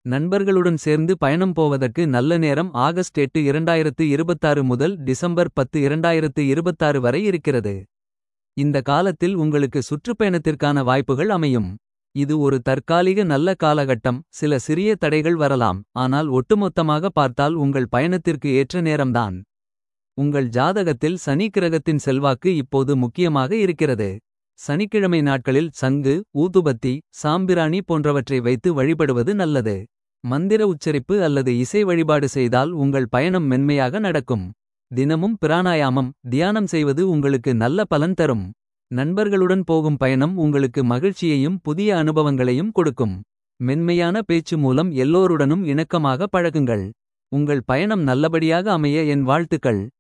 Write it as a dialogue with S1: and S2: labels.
S1: நண்பர்களுடன் சேர்ந்து பயணம் போவதற்கு நல்ல நேரம் ஆகஸ்ட் 8 2026 முதல் டிசம்பர் 10 2026 வரை இருக்கிறது. இந்த காலத்தில் உங்களுக்கு சுற்றுப்பயணத்திற்கான வாய்ப்புகள் அமையும். இது ஒரு தற்காலிக நல்ல காலகட்டம் சில சிறிய தடைகள் வரலாம். ஆனால் ஒட்டுமொத்தமாக பார்த்தால் உங்கள் பயணத்திற்கு ஏற்ற நேரம்தான். உங்கள் ஜாதகத்தில் சனி கிரகத்தின் செல்வாக்கு இப்போது முக்கியமாக இருக்கிறது. சனிக்கிழமை நாட்களில் சங்கு ஊதுபத்தி சாம்பிராணி போன்றவற்றை வைத்து வழிபடுவது நல்லது. மந்திர உச்சரிப்பு அல்லது இசை வழிபாடு செய்தால் உங்கள் பயணம் மென்மையாக நடக்கும். தினமும் பிராணாயாமம் தியானம் செய்வது உங்களுக்கு நல்ல பலன் தரும். நண்பர்களுடன் போகும் பயணம் உங்களுக்கு மகிழ்ச்சியையும் புதிய அனுபவங்களையும் கொடுக்கும். மென்மையான பேச்சு மூலம் எல்லோருடனும் இணக்கமாக பழகுங்கள். உங்கள் பயணம் நல்லபடியாக அமைய என் வாழ்த்துக்கள்.